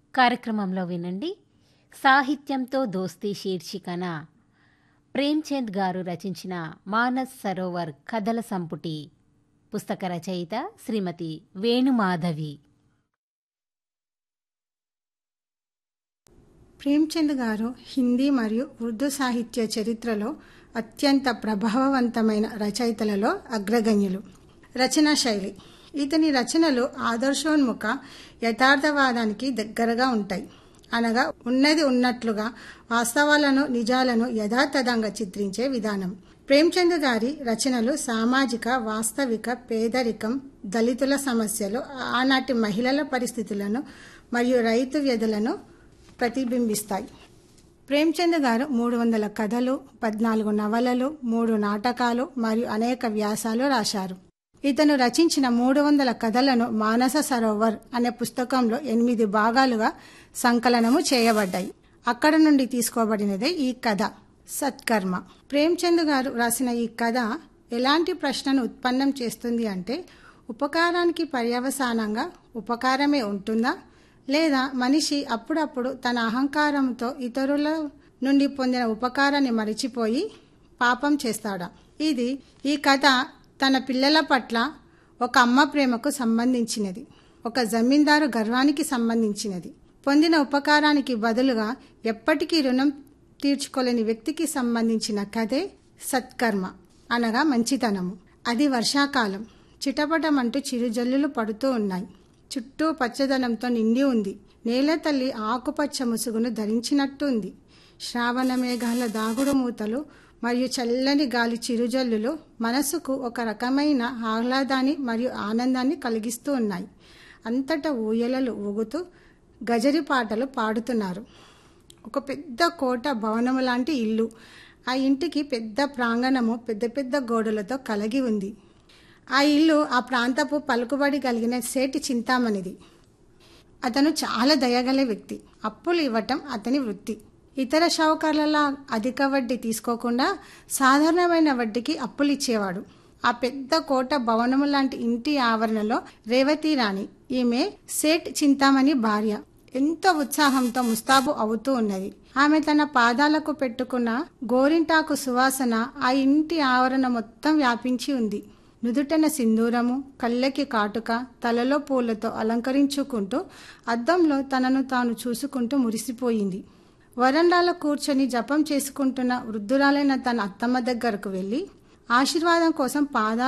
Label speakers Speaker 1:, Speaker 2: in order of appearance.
Speaker 1: కార్యక్రమంలో వినండి సాహిత్యంతో దోస్తీ శీర్షికన ప్రేమ్చంద్ గారు రచించిన మానస్ సరోవర్ కథల సంపుటి పుస్తక రచయిత శ్రీమతి వేణుమాధవి
Speaker 2: ప్రేమ్చంద్ గారు హిందీ మరియు ఉర్దూ సాహిత్య చరిత్రలో అత్యంత ప్రభావవంతమైన రచయితలలో అగ్రగణ్యులు రచనా శైలి ఇతని రచనలు ఆదర్శోన్ముఖ యథార్థవాదానికి దగ్గరగా ఉంటాయి అనగా ఉన్నది ఉన్నట్లుగా వాస్తవాలను నిజాలను యథాతథంగా చిత్రించే విధానం ప్రేమ్చంద్ గారి రచనలు సామాజిక వాస్తవిక పేదరికం దళితుల సమస్యలు ఆనాటి మహిళల పరిస్థితులను మరియు రైతు వ్యధలను ప్రతిబింబిస్తాయి ప్రేమ్చంద్ గారు మూడు వందల కథలు పద్నాలుగు నవలలు మూడు నాటకాలు మరియు అనేక వ్యాసాలు రాశారు ఇతను రచించిన మూడు వందల కథలను మానస సరోవర్ అనే పుస్తకంలో ఎనిమిది భాగాలుగా సంకలనము చేయబడ్డాయి అక్కడ నుండి తీసుకోబడినదే ఈ కథ సత్కర్మ ప్రేమ్చంద్ గారు రాసిన ఈ కథ ఎలాంటి ప్రశ్నను ఉత్పన్నం చేస్తుంది అంటే ఉపకారానికి పర్యవసానంగా ఉపకారమే ఉంటుందా లేదా మనిషి అప్పుడప్పుడు తన అహంకారంతో ఇతరుల నుండి పొందిన ఉపకారాన్ని మరిచిపోయి పాపం చేస్తాడా ఇది ఈ కథ తన పిల్లల పట్ల ఒక అమ్మ ప్రేమకు సంబంధించినది ఒక జమీందారు గర్వానికి సంబంధించినది పొందిన ఉపకారానికి బదులుగా ఎప్పటికీ రుణం తీర్చుకోలేని వ్యక్తికి సంబంధించిన కథే సత్కర్మ అనగా మంచితనము అది వర్షాకాలం చిటపటమంటూ చిరుజల్లులు పడుతూ ఉన్నాయి చుట్టూ పచ్చదనంతో నిండి ఉంది నేల తల్లి ఆకుపచ్చ ముసుగును ధరించినట్టు ఉంది శ్రావణ మేఘాల దాగుడు మూతలు మరియు చల్లని గాలి చిరుజల్లులు మనసుకు ఒక రకమైన ఆహ్లాదాన్ని మరియు ఆనందాన్ని కలిగిస్తూ ఉన్నాయి అంతటా ఊయలలు ఊగుతూ గజరి పాటలు పాడుతున్నారు ఒక పెద్ద కోట భవనము లాంటి ఇల్లు ఆ ఇంటికి పెద్ద ప్రాంగణము పెద్ద పెద్ద గోడలతో కలిగి ఉంది ఆ ఇల్లు ఆ ప్రాంతపు పలుకుబడి కలిగిన సేటి చింతామణిది అతను చాలా దయగల వ్యక్తి అప్పులు ఇవ్వటం అతని వృత్తి ఇతర షావుకారులలా అధిక వడ్డీ తీసుకోకుండా సాధారణమైన వడ్డీకి అప్పులు ఇచ్చేవాడు ఆ పెద్ద కోట భవనము లాంటి ఇంటి ఆవరణలో రేవతి రాణి ఈమె సేట్ చింతామణి భార్య ఎంతో ఉత్సాహంతో ముస్తాబు అవుతూ ఉన్నది ఆమె తన పాదాలకు పెట్టుకున్న గోరింటాకు సువాసన ఆ ఇంటి ఆవరణ మొత్తం వ్యాపించి ఉంది నుదుటన సింధూరము కళ్ళకి కాటుక తలలో పూలతో అలంకరించుకుంటూ అద్దంలో తనను తాను చూసుకుంటూ మురిసిపోయింది వరండాలో కూర్చొని జపం చేసుకుంటున్న వృద్ధురాలైన తన అత్తమ్మ దగ్గరకు వెళ్ళి ఆశీర్వాదం కోసం పాదాలు